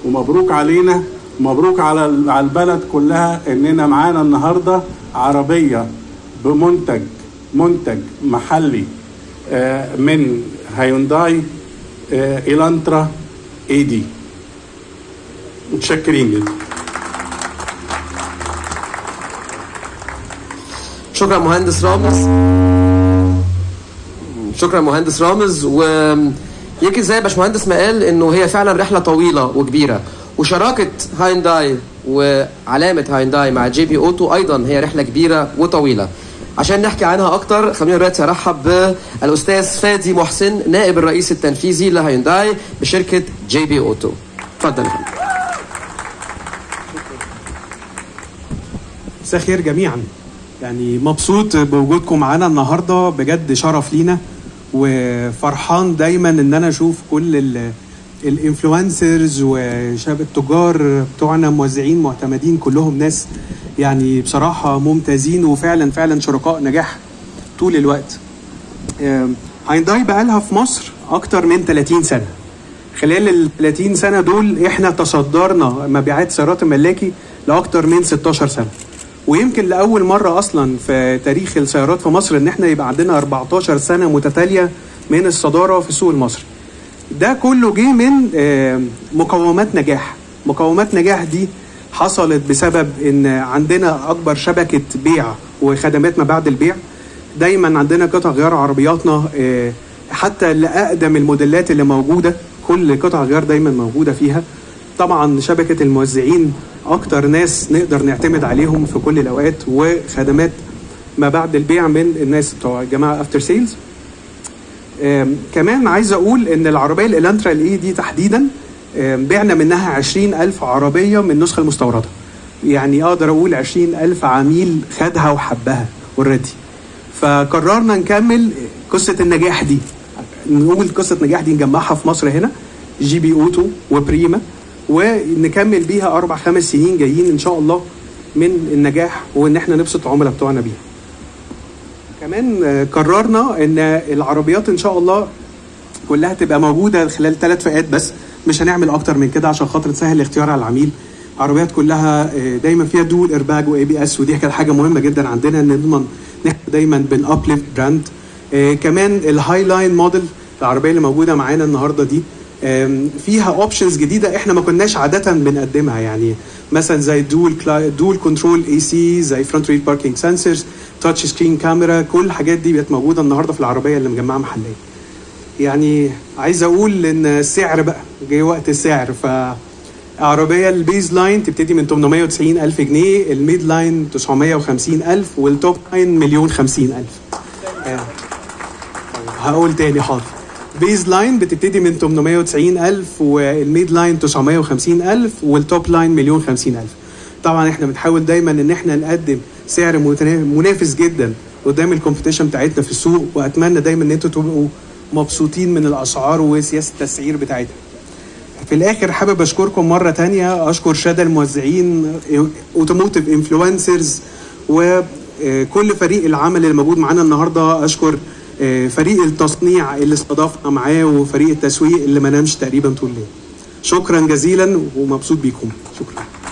ومبروك علينا مبروك على على البلد كلها اننا معانا النهارده عربيه بمنتج منتج محلي آه، من هيونداي آه، إلانترا اي دي متشكرين جدا شكرا مهندس رامز شكرا مهندس رامز ويمكن زي باشمهندس ما قال انه هي فعلا رحله طويله وكبيره وشراكه هاينداي وعلامه هاينداي مع جي بي اوتو ايضا هي رحله كبيره وطويله عشان نحكي عنها اكتر خلينا دلوقتي ارحب بالاستاذ فادي محسن نائب الرئيس التنفيذي لهاينداي بشركه جي بي اوتو اتفضل يا فندم مساء الخير جميعا يعني مبسوط بوجودكم معانا النهارده بجد شرف لينا وفرحان دايما ان انا اشوف كل ال- الانفلونسرز وشباب التجار بتوعنا موزعين معتمدين كلهم ناس يعني بصراحه ممتازين وفعلا فعلا شركاء نجاح طول الوقت آم، هاينداي بقالها في مصر اكتر من 30 سنه خلال ال 30 سنه دول احنا تصدرنا مبيعات سيارات الملاكي لاكتر من 16 سنه ويمكن لاول مره اصلا في تاريخ السيارات في مصر ان احنا يبقى عندنا 14 سنه متتاليه من الصداره في السوق المصري ده كله جه من آه، مقومات نجاح مقومات نجاح دي حصلت بسبب ان عندنا اكبر شبكه بيع وخدمات ما بعد البيع دايما عندنا قطع غيار عربياتنا آه، حتى لاقدم الموديلات اللي موجوده كل قطع غيار دايما موجوده فيها طبعا شبكه الموزعين اكتر ناس نقدر نعتمد عليهم في كل الاوقات وخدمات ما بعد البيع من الناس بتوع جماعه افتر سيلز آم، كمان عايز اقول ان العربيه الالانترا الاي دي تحديدا آم، بعنا منها 20000 عربيه من النسخه المستورده يعني اقدر اقول 20000 عميل خدها وحبها اوريدي فقررنا نكمل قصه النجاح دي نقول قصه نجاح دي نجمعها في مصر هنا جي بي اوتو وبريما ونكمل بيها اربع خمس سنين جايين ان شاء الله من النجاح وان احنا نبسط العملاء بتوعنا بيها كمان آه، قررنا ان العربيات ان شاء الله كلها تبقى موجوده خلال ثلاث فئات بس مش هنعمل اكتر من كده عشان خاطر تسهل الاختيار على العميل عربيات كلها آه، دايما فيها دول ايرباج واي بي اس ودي كانت حاجه مهمه جدا عندنا ان نضمن إن إحنا دايما بنابليفت براند آه، كمان الهاي لاين موديل العربيه اللي موجوده معانا النهارده دي آم، فيها اوبشنز جديده احنا ما كناش عاده بنقدمها يعني مثلا زي دول دول كنترول اي سي زي فرونت ريد باركينج سنسورز تاتش سكرين كاميرا كل الحاجات دي بقت موجوده النهارده في العربيه اللي مجمعه محليه يعني عايز اقول ان السعر بقى جه وقت السعر ف عربية البيز لاين تبتدي من 890 ألف جنيه الميد لاين 950 ألف والتوب لاين مليون 50 ألف آه. هقول تاني حاضر بيز لاين بتبتدي من 890 ألف والميد لاين 950 ألف والتوب لاين مليون 50 ألف طبعا احنا بنحاول دايما ان احنا نقدم سعر متنا- منافس جدا قدام الكومبيتيشن بتاعتنا في السوق واتمنى دايما ان انتوا تبقوا مبسوطين من الاسعار وسياسه التسعير بتاعتها في الاخر حابب اشكركم مره تانية اشكر شادى الموزعين اوتوموتيف انفلونسرز وكل فريق العمل اللي موجود معانا النهارده اشكر آه، فريق التصنيع اللي استضافنا معاه وفريق التسويق اللي ما نامش تقريبا طول الليل شكرا جزيلا ومبسوط بيكم شكرا